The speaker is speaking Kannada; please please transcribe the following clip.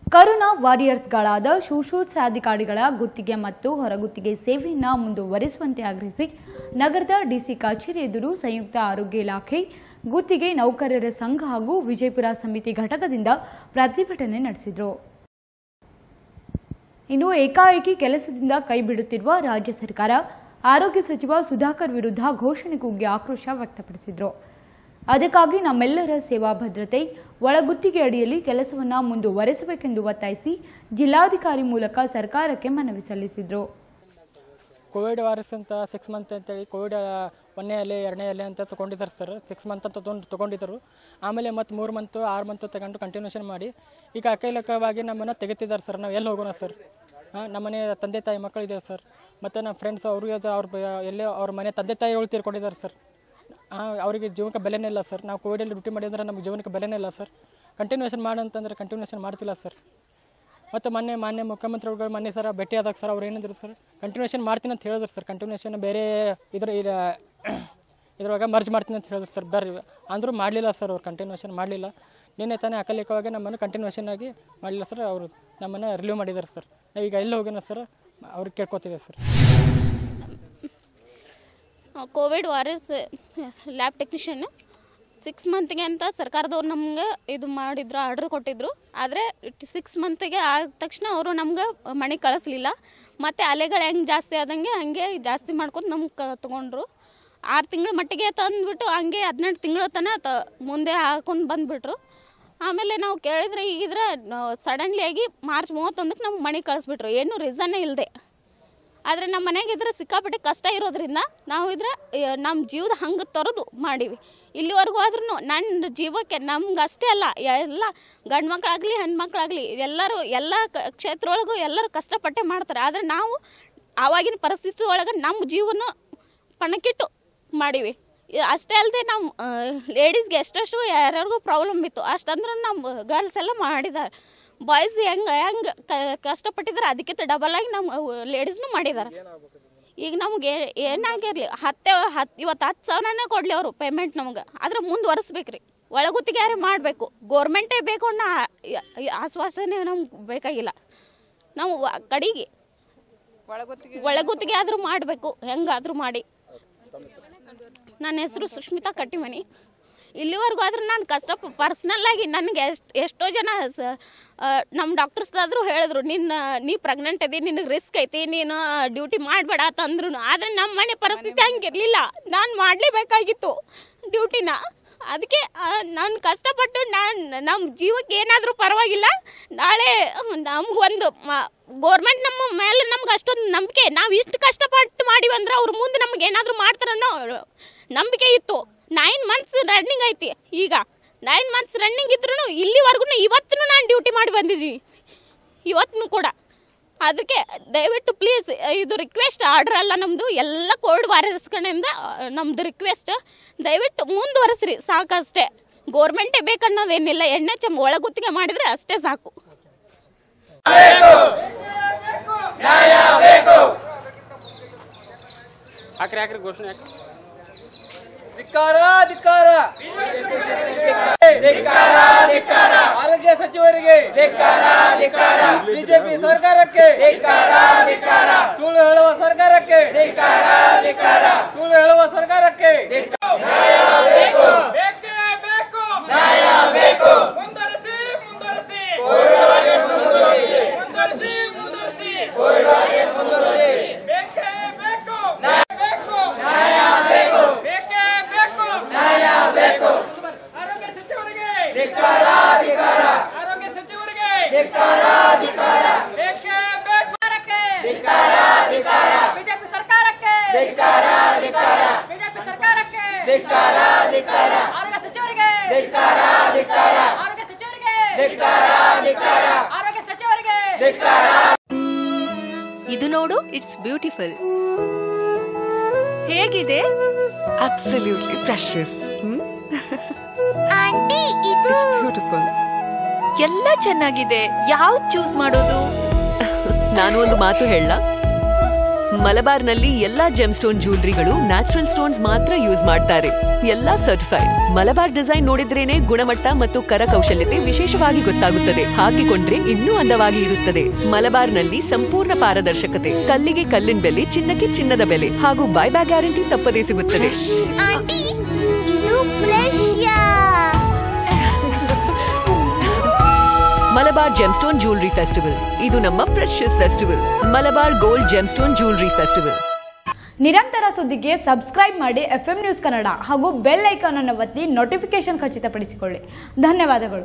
ಕರೋನಾ ವಾರಿಯರ್ಸ್ಗಳಾದ ಶುಶ್ರೂಷಾಧಿಕಾರಿಗಳ ಗುತ್ತಿಗೆ ಮತ್ತು ಹೊರಗುತ್ತಿಗೆ ಸೇವೆಯನ್ನು ಮುಂದುವರಿಸುವಂತೆ ಆಗ್ರಹಿಸಿ ನಗರದ ಡಿಸಿ ಕಚೇರಿ ಎದುರು ಸಂಯುಕ್ತ ಆರೋಗ್ಯ ಇಲಾಖೆ ಗುತ್ತಿಗೆ ನೌಕರರ ಸಂಘ ಹಾಗೂ ವಿಜಯಪುರ ಸಮಿತಿ ಘಟಕದಿಂದ ಪ್ರತಿಭಟನೆ ನಡೆಸಿದರು ಇನ್ನು ಏಕಾಏಕಿ ಕೆಲಸದಿಂದ ಕೈಬಿಡುತ್ತಿರುವ ರಾಜ್ಯ ಸರ್ಕಾರ ಆರೋಗ್ಯ ಸಚಿವ ಸುಧಾಕರ್ ವಿರುದ್ಧ ಘೋಷಣೆ ಕೂಗಿ ಆಕ್ರೋಶ ವ್ಯಕ್ತಪಡಿಸಿದರು ಅದಕ್ಕಾಗಿ ನಮ್ಮೆಲ್ಲರ ಸೇವಾ ಭದ್ರತೆ ಒಳಗುತ್ತಿಗೆ ಅಡಿಯಲ್ಲಿ ಕೆಲಸವನ್ನು ಮುಂದುವರೆಸಬೇಕೆಂದು ಒತ್ತಾಯಿಸಿ ಜಿಲ್ಲಾಧಿಕಾರಿ ಮೂಲಕ ಸರ್ಕಾರಕ್ಕೆ ಮನವಿ ಸಲ್ಲಿಸಿದರು ಕೋವಿಡ್ ವಾರಸ್ ಅಂತ ಸಿಕ್ಸ್ ಮಂತ್ ಅಂತೇಳಿ ಕೋವಿಡ್ ಒಂದನೇ ಅಲೆ ಎರಡನೇ ಅಲೆ ಅಂತ ತೊಗೊಂಡಿದ್ದಾರೆ ಸರ್ ಸಿಕ್ಸ್ ಮಂತ್ ಅಂತ ತೊಗೊಂಡು ತೊಗೊಂಡಿದ್ದರು ಆಮೇಲೆ ಮತ್ತು ಮೂರು ಮಂತು ಆರು ಮಂತು ತಗೊಂಡು ಕಂಟಿನ್ಯೂಷನ್ ಮಾಡಿ ಈಗ ಅಕೈಲಕವಾಗಿ ನಮ್ಮನ್ನು ತೆಗಿತಿದ್ದಾರೆ ಸರ್ ನಾವು ಎಲ್ಲಿ ಹೋಗೋಣ ಸರ್ ಹಾಂ ನಮ್ಮನೆ ತಂದೆ ತಾಯಿ ಮಕ್ಕಳಿದೆ ಸರ್ ಮತ್ತು ನಮ್ಮ ಫ್ರೆಂಡ್ಸ್ ಅವರು ಇದ್ದಾರೆ ಅವ್ರ ಬ- ಎಲ್ಲೇ ಅವ್ರ ಮನೆ ತಂದೆ ತಾಯಿಗಳು ತೀರ್ಕೊಂಡಿದ್ದಾರೆ ಸರ್ ಹಾಂ ಅವರಿಗೆ ಜೀವನಕ್ಕೆ ಬೆಲೆನೇ ಇಲ್ಲ ಸರ್ ನಾವು ಕೋವಿಡಲ್ಲಿ ಡ್ಯೂಟಿ ಮಾಡಿದ್ರೆ ನಮಗೆ ಜೀವನಕ್ಕೆ ಬೆಲೆನೇ ಇಲ್ಲ ಸರ್ ಕಂಟಿನ್ಯೂಷನ್ ಮಾಡಂತಂದ್ರೆ ಕಂಟಿನ್ಯೂಷನ್ ಮಾಡ್ತಿಲ್ಲ ಸರ್ ಮತ್ತು ಮೊನ್ನೆ ಮಾನ್ಯ ಮುಖ್ಯಮಂತ್ರಿಗಳು ಮೊನ್ನೆ ಸರ್ ಭೇಟಿ ಆದಾಗ ಸರ್ ಅವ್ರು ಏನಂದ್ರು ಸರ್ ಕಂಟಿನ್ಯೂಷನ್ ಮಾಡ್ತೀನಿ ಅಂತ ಹೇಳಿದ್ರು ಸರ್ ಕಂಟಿನ್ಯೂಷನ್ ಬೇರೆ ಇದ್ರ ಇದ ಇದ್ರೊಳಗೆ ಮರ್ಜ್ ಮಾಡ್ತೀನಿ ಅಂತ ಹೇಳಿದ್ರು ಸರ್ ಬರ್ರಿ ಅಂದರೂ ಮಾಡಲಿಲ್ಲ ಸರ್ ಅವ್ರು ಕಂಟಿನ್ಯೂಷನ್ ಮಾಡಲಿಲ್ಲ ನಿನ್ನೆ ತಾನೇ ಅಕಲಿಕವಾಗಿ ನಮ್ಮನ್ನು ಕಂಟಿನ್ಯೂಷನ್ ಆಗಿ ಮಾಡಲಿಲ್ಲ ಸರ್ ಅವರು ನಮ್ಮನ್ನು ರಿಲೀವ್ ಮಾಡಿದ್ದಾರೆ ಸರ್ ನಾವೀಗ ಎಲ್ಲಿ ಹೋಗೋಣ ಸರ್ ಅವ್ರಿಗೆ ಕೇಳ್ಕೊತಿದ್ದೇವೆ sir Covid warriors lab technician six ಮಂತ್ಗೆ ಅಂತ ಸರ್ಕಾರದವ್ರು ನಮ್ಗೆ ಇದು ಮಾಡಿದ್ರು ಆರ್ಡ್ರ್ ಕೊಟ್ಟಿದ್ರು ಆದರೆ ಸಿಕ್ಸ್ ಮಂತಿಗೆ ಆದ ತಕ್ಷಣ ಅವರು ನಮ್ಗೆ ಮನೆ ಕಳಿಸ್ಲಿಲ್ಲ ಮತ್ತು ಅಲೆಗಳು ಹೆಂಗೆ ಜಾಸ್ತಿ ಆದಂಗೆ ಹಂಗೆ ಜಾಸ್ತಿ ಮಾಡ್ಕೊಂಡು ನಮ್ಗೆ ಕ ತೊಗೊಂಡ್ರು ಆರು ತಿಂಗಳ ಮಟ್ಟಿಗೆ ತಂದುಬಿಟ್ಟು ಹಂಗೆ ಹದಿನೆಂಟು ತಿಂಗಳ ತನಕ ತ ಮುಂದೆ ಹಾಕೊಂಡು ಬಂದುಬಿಟ್ರು ಆಮೇಲೆ ನಾವು ಕೇಳಿದ್ರೆ ಈಗಿದ್ರೆ ಸಡನ್ಲಿ ಆಗಿ ಮಾರ್ಚ್ ಮೂವತ್ತೊಂದಕ್ಕೆ ನಮ್ಗೆ ಮನೆ ಕಳಿಸ್ಬಿಟ್ರು ಏನೂ ರೀಸನ್ನೇ ಇಲ್ಲದೆ ಆದರೆ ನಮ್ಮ ಮನೆಗೆ ಇದ್ರೆ ಸಿಕ್ಕಾಪಟ್ಟೆ ಕಷ್ಟ ಇರೋದ್ರಿಂದ ನಾವು ಇದ್ರೆ ನಮ್ಮ ಜೀವದ ಹಂಗೆ ತೊರೆದು ಮಾಡೀವಿ ಇಲ್ಲಿವರೆಗೂ ಆದ್ರೂ ನನ್ನ ಜೀವಕ್ಕೆ ನಮ್ಗೆ ಅಷ್ಟೇ ಅಲ್ಲ ಎಲ್ಲ ಗಂಡು ಮಕ್ಕಳಾಗಲಿ ಹೆಣ್ಮಕ್ಳಾಗಲಿ ಎಲ್ಲರೂ ಎಲ್ಲ ಕ- ಕ್ಷೇತ್ರ ಒಳಗೂ ಎಲ್ಲರೂ ಕಷ್ಟಪಟ್ಟೆ ಮಾಡ್ತಾರೆ ಆದರೆ ನಾವು ಆವಾಗಿನ ಪರಿಸ್ಥಿತಿ ಒಳಗೆ ನಮ್ಮ ಜೀವನ ಪಣಕ್ಕಿಟ್ಟು ಮಾಡೀವಿ ಇ- ಅಷ್ಟೇ ಅಲ್ಲದೆ ನಮ್ಮ ಲೇಡೀಸ್ಗೆ ಎಷ್ಟೆಷ್ಟು ಯಾರ್ಯಾರಿಗೂ ಪ್ರಾಬ್ಲಮ್ ಇತ್ತು ಅಷ್ಟಂದ್ರೆ ನಮ್ಮ ಗರ್ಲ್ಸ್ ಎಲ್ಲ ಮಾಡಿದ್ದಾರೆ ಬಾಯ್ಸ್ ಹೆಂಗೆ ಹೆಂಗೆ ಕಷ್ಟಪಟ್ಟಿದ್ದಾರೆ ಅದಕ್ಕಿಂತ ಡಬಲ್ ಆಗಿ ನಮ್ಮ ಲೇಡೀಸ್ನು ಮಾಡಿದ್ದಾರೆ ಈಗ ನಮ್ಗೆ ಏನಾಗಿರಲಿ ಹತ್ತೆ ಹತ್ತು ಇವತ್ತು ಹತ್ತು ಸಾವಿರನೇ ಕೊಡಲಿ ಅವರು ಪೇಮೆಂಟ್ ನಮ್ಗೆ ಆದ್ರೆ ಮುಂದುವರಿಸ್ಬೇಕು ರೀ ಒಳಗುತ್ತಿಗೆ ಯಾರೇ ಮಾಡಬೇಕು ಗೋರ್ಮೆಂಟೇ ಬೇಕು ಅನ್ನೋ ಆ- ಈ ಆಶ್ವಾಸನೆ ನಮ್ಗೆ ಬೇಕಾಗಿಲ್ಲ ನಾವು ವ- ಕಡೆಗೆ ಒಳಗುತ್ತಿಗೆ ಆದರೂ ಮಾಡಬೇಕು ಹೆಂಗಾದರೂ ಮಾಡಿ ನನ್ನ ಹೆಸರು ಸುಷ್ಮಿತಾ ಕಟ್ಟಿಮನಿ ಇಲ್ಲಿವರೆಗೂ ಆದ್ರೂ ನಾನು ಕಷ್ಟ ಪರ್ಸ್ನಲ್ ಆಗಿ ನನಗೆ ಎಷ್ಟು ಎಷ್ಟೋ ಜನ ಸ ನಮ್ಮ ಡಾಕ್ಟರ್ಸ್ದಾದರೂ ಹೇಳಿದ್ರು ನಿನ್ನ ನೀ ಪ್ರೆಗ್ನೆಂಟ್ ಇದ್ದಿ ನಿನಗೆ ರಿಸ್ಕ್ ಐತಿ ನೀನು ಡ್ಯೂಟಿ ಮಾಡಬೇಡ ಅಂತಂದ್ರು ಆದರೆ ನಮ್ಮ ಮನೆ ಪರಿಸ್ಥಿತಿ ಹಂಗಿರಲಿಲ್ಲ ನಾನು ಮಾಡಲೇಬೇಕಾಗಿತ್ತು ಡ್ಯೂಟಿನ ಅದಕ್ಕೆ ನಾನು ಕಷ್ಟಪಟ್ಟು ನಾನು ನಮ್ಮ ಜೀವಕ್ಕೆ ಏನಾದರೂ ಪರವಾಗಿಲ್ಲ ನಾಳೆ ನಮಗೊಂದು ಗೋರ್ಮೆಂಟ್ ನಮ್ಮ ಮೇಲೆ ನಮ್ಗೆ ಅಷ್ಟೊಂದು ನಂಬಿಕೆ ನಾವು ಇಷ್ಟು ಕಷ್ಟಪಟ್ಟು ಮಾಡಿವಿ ಅಂದ್ರೆ ಅವ್ರು ಮುಂದೆ ನಮ್ಗೆ ಏನಾದರೂ ಮಾಡ್ತಾರನ್ನೋ ನಂಬಿಕೆ ಇತ್ತು ನೈನ್ ಮಂತ್ಸ್ ರನ್ನಿಂಗ್ ಐತಿ ಈಗ ನೈನ್ ಮಂತ್ಸ್ ರನ್ನಿಂಗ್ ಇದ್ರೂ ಇಲ್ಲಿವರೆಗೂ ಇವತ್ತು ನಾನು ಡ್ಯೂಟಿ ಮಾಡಿ ಬಂದಿದ್ದೀನಿ ಇವತ್ತು ಕೂಡ ಅದಕ್ಕೆ ದಯವಿಟ್ಟು ಪ್ಲೀಸ್ ಇದು ರಿಕ್ವೆಸ್ಟ್ ಆರ್ಡರ್ ಅಲ್ಲ ನಮ್ಮದು ಎಲ್ಲ ಕೋವಿಡ್ ವಾರಿಯರ್ಸ್ ಕಡೆಯಿಂದ ನಮ್ಮದು ರಿಕ್ವೆಸ್ಟ್ ದಯವಿಟ್ಟು ಮುಂದುವರೆಸ್ರಿ ಸಾಕಷ್ಟೇ ಗೋರ್ಮೆಂಟೇ ಬೇಕನ್ನೋದೇನಿಲ್ಲ ಎಣ್ಣೆ ಚಮ್ ಒಳಗುತ್ತಿಗೆ ಮಾಡಿದರೆ ಅಷ್ಟೇ ಸಾಕು ಹಾಕ್ರಿ ಹಾಕ್ರಿ ಘೋಷಣೆ ಹಾಕ್ರಿ ಧಿಕ್ಕಾರ ಧಿಕ್ಕಾರ ಆರೋಗ್ಯ ಸಚಿವರಿಗೆ ಬಿಜೆಪಿ ಸರ್ಕಾರಕ್ಕೆ ಸುಳ್ಳು ಹೇಳುವ ಸರ್ಕಾರಕ್ಕೆ ಸುಳ್ಳು ಹೇಳುವ ಸರ್ಕಾರಕ್ಕೆ ಬೇಕೇ ಬೇಕು ನ್ಯಾಯ ಬೇಕು ಮುಂದುವರಿಸಿ ಮುಂದುವರಿಸಿ ಮುಂದುವರಿಸಿ ಮುಂದುವರಿಸಿ ಬೇಕೇ ಬೇಕು ಬೇಕು ನ್ಯಾಯ ಬೇಕು ಬೇಕೇ ಬೇಕು ನ್ಯಾಯ ಬೇಕು ಆರೋಗ್ಯ ಸಚಿವರಿಗೆ ಆರೋಗ್ಯ ಸಚಿವರಿಗೆ ಬೇಕೇ ಬೇಕು ಬಿಜೆಪಿ ಸರ್ಕಾರಕ್ಕೆ ಬಿಜೆಪಿ ಸರ್ಕಾರಕ್ಕೆ ಆರೋಗ್ಯ ಸಚಿವರಿಗೆ ಆರೋಗ್ಯ ಸಚಿವರಿಗೆ ಆರೋಗ್ಯ ಸಚಿವರಿಗೆ ಇದು ನೋಡು ಇಟ್ಸ್ ಬ್ಯೂಟಿಫುಲ್ ಹೇಗಿದೆ ಅಬ್ಸಲ್ಯೂಟ್ಲಿ ಪ್ರೆಷಸ್ ಆಂಟಿ ಇದು ಬ್ಯೂಟಿಫುಲ್ ಎಲ್ಲ ಚೆನ್ನಾಗಿದೆ ಯಾವ್ದು ಚೂಸ್ ಮಾಡೋದು ನಾನು ಒಂದು ಮಾತು ಹೇಳ ಮಲಬಾರ್ನಲ್ಲಿ ಎಲ್ಲಾ ಜೆಮ್ ಸ್ಟೋನ್ ಜ್ಯೂಲ್ರಿಗಳು ನ್ಯಾಚುರಲ್ ಸ್ಟೋನ್ಸ್ ಮಾತ್ರ ಯೂಸ್ ಮಾಡ್ತಾರೆ ಎಲ್ಲಾ ಸರ್ಟಿಫೈಡ್ ಮಲಬಾರ್ ಡಿಸೈನ್ ನೋಡಿದ್ರೇನೆ ಗುಣಮಟ್ಟ ಮತ್ತು ಕರಕೌಶಲ್ಯತೆ ವಿಶೇಷವಾಗಿ ಗೊತ್ತಾಗುತ್ತದೆ ಹಾಕಿಕೊಂಡ್ರೆ ಇನ್ನೂ ಅಂದವಾಗಿ ಇರುತ್ತದೆ ಮಲಬಾರ್ನಲ್ಲಿ ಸಂಪೂರ್ಣ ಪಾರದರ್ಶಕತೆ ಕಲ್ಲಿಗೆ ಕಲ್ಲಿನ ಬೆಲೆ ಚಿನ್ನಕ್ಕೆ ಚಿನ್ನದ ಬೆಲೆ ಹಾಗೂ ಬೈಬ್ಯಾಕ್ ಗ್ಯಾರಂಟಿ ತಪ್ಪದೇ ಸಿಗುತ್ತದೆ ಆಂಟಿ ಇದು ಫ್ರೆಶ್ಯಾ ಮಲಬಾರ್ ಜೆಮ್ಸ್ಟೋನ್ ಜ್ಯೂಲ್ರಿ ಫೆಸ್ಟಿವಲ್ ಇದು ನಮ್ಮ precious festival Malabar gold gemstone jewellery festival ನಿರಂತರ ಸುದ್ದಿಗೆ ಸಬ್ಸ್ಕ್ರೈಬ್ ಮಾಡಿ ಎಫ್ ನ್ಯೂಸ್ ಕನ್ನಡ ಹಾಗೂ ಬೆಲ್ ಐಕಾನ್ ಅನ್ನು ಒತ್ತಿ ನೋಟಿಫಿಕೇಶನ್ ಖಚಿತಪಡಿಸಿಕೊಳ್ಳಿ ಧನ್ಯವಾದಗಳು